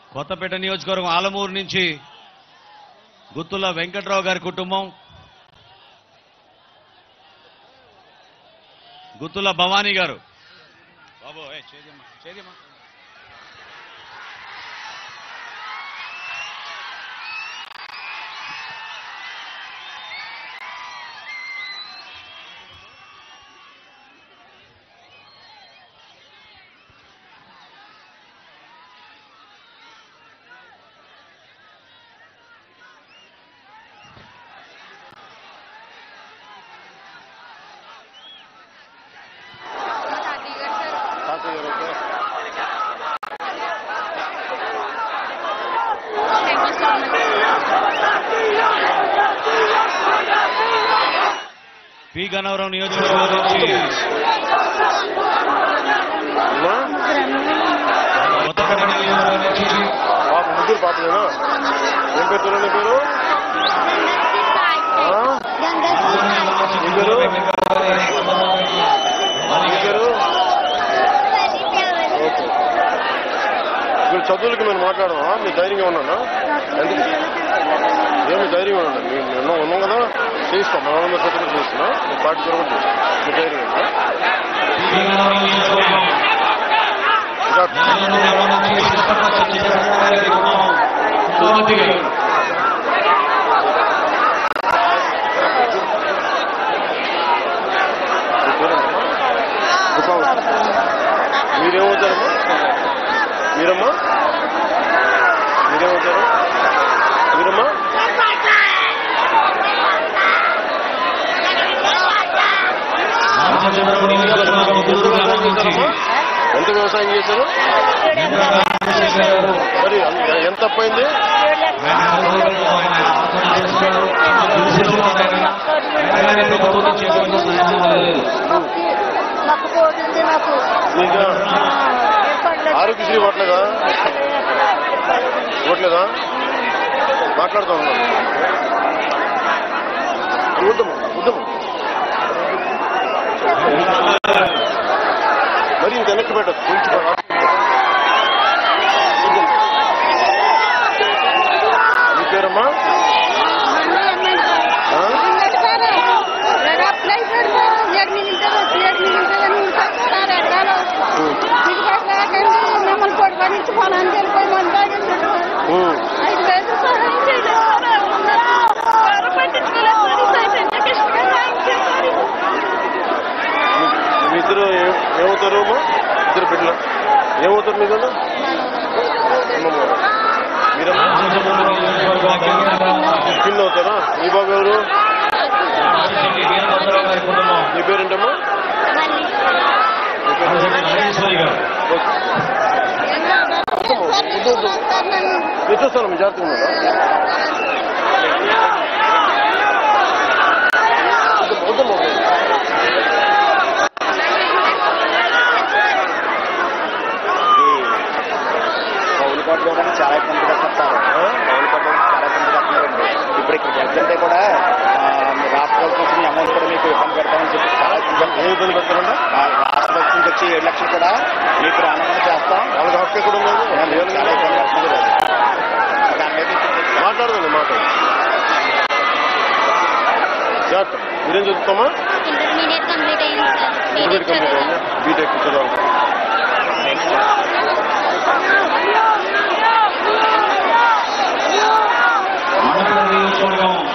కొత్తపేట నియోజకవర్గం ఆలమూరు నుంచి గుత్తుల వెంకట్రావు గారి కుటుంబం గుత్తుల భవానీ గారు బాబు ఏ, చేదిమ్మా, చేదిమ్మా. తాతయ్య గారు ఓకే పి గన్నవరం నియోజకవర్గం నుంచి అమ్మా కొత్తపేట నియోజకవర్గం నుంచి పాప ముగ్గురు పాపలేనా ఏం పేరు తల్లి నీ పేరు ఆ? నీ పేరు నీ పేరు ఓకే ఇప్పుడు చదువులకి మేము మాట్లాడమా మీ ధైర్యంగా ఉన్నానా ఎందుకు ఏమి ధైర్యంగా ఉన్నాను మేము ఉన్నాం ఉన్నాం కదా చేయిస్తాం మన వాళ్ళ చదువులు చేస్తున్నా మీ పార్టీ తరఫున చేస్తాం మీ ధైర్యం ఉందా? పి గన్నవరం నియోజకవర్గం ఇంకా రాజన్నవరం నుంచి చిత్తపట్ల సత్యనారాయణ గారి కుటుంబం సుమతి గారు మీ పేరేంటమ్మా? రూపావతి. మీరేమవుతారమ్మా మీరమ్మా మీరేమవుతారు మీరమ్మా రామచంద్రపురం నియోజకవర్గం గుంటూరు గ్రామం నుంచి ఎంత వ్యవసాయం చేశారు నిమ్మల రామకృష్ణ గారు మరి ఎ- ఎంత అప్పైంది ఆయన ఆందోళనలో ఆయన ఆత్మహత్య చేసుకున్నారు. దురుసులోనైనా ఆయన ప్రభుత్వం నుంచి ఎటువంటి సహాయం అందలేదు. నాకు పోతుంది నాకు ఇంకా ఆరోగ్యశ్రీ ఓట్లేదా ఓట్లేదా మాట్లాడుతూ ఉన్నాను వద్దమ్మా వద్దమ్మా మరి ఇంత వెనక్కి పెట్టదు కొంచెం మీ పేరమ్మా ఆ? మిమ్మల్ని కొడుకొని పొలాన్ని వెళ్ళిపోయి మంది తాగింది ఉమ్. ఐదు వేలు సహాయం చేయలేదు ఎవరు పట్టించుకోలేదు మరి సైతం కృష్ణ సాయం చేశారు మీ ఇద్దరు ఏ- ఏమవుతారు అమ్మా ఇద్దరు బిడ్డలు ఏమవుతారు మీ ఇద్దరు అమ్మమ్మ మీరమ్మా రామచంద్రపురం నియోజకవర్గం కేంద్రం నుంచి పిన్ అవుతారా మీ బాబు ఎవరు రామచంద్రపురం వీరభద్రరావు గారి కుటుంబం మీ పేరేంటమ్మా మీ పేరు రామచంద్ర నాగేశ్వరి గారు ఓకే. ఎట్టొస్తాను మీ జాగ్రత్తగా ఉన్నారా వద్దమ్మా, వద్దమ్మా. పౌలు పట్టుకోవడానికి చాలా ఇబ్బంది పడుతుంటారు పౌలు పట్టుకోవడానికి చాలా ఇబ్బంది పడుతున్నారండి ఇప్పుడు ఇక్కడికి వెళ్తుంటే కూడా ఆ, మీ రాష్ట్ర ప్రభుత్వం నుంచి అమౌంట్ కూడా మీకు ఇబ్బంది పెడతామని చెప్పి చాలా ఇబ్బంది ఏ ఇబ్బంది పెడతారంట ఆ, రాష్ట్ర ప్రభుత్వం నుంచి వచ్చి ఏడు లక్షలు కూడా మీకు రానకుండా చేస్తాం వాళ్ళకి హక్కు ఎక్కడ ఉండదు చాలా ఇబ్బంది పడుతుంది కదా. దాని మీద ఇప్పుడు మాట్లాడదండి మాట్లాడు జాగ్రత్త మీరేం చదువుతామా ఇంటర్మీడియట్ కంప్లీట్ అయింది సార్ ఇంటర్మీడియట్ కంప్లీట్ అయిందా బీటెక్ చదవాలి ఆంధ్ర నియోజకవర్గం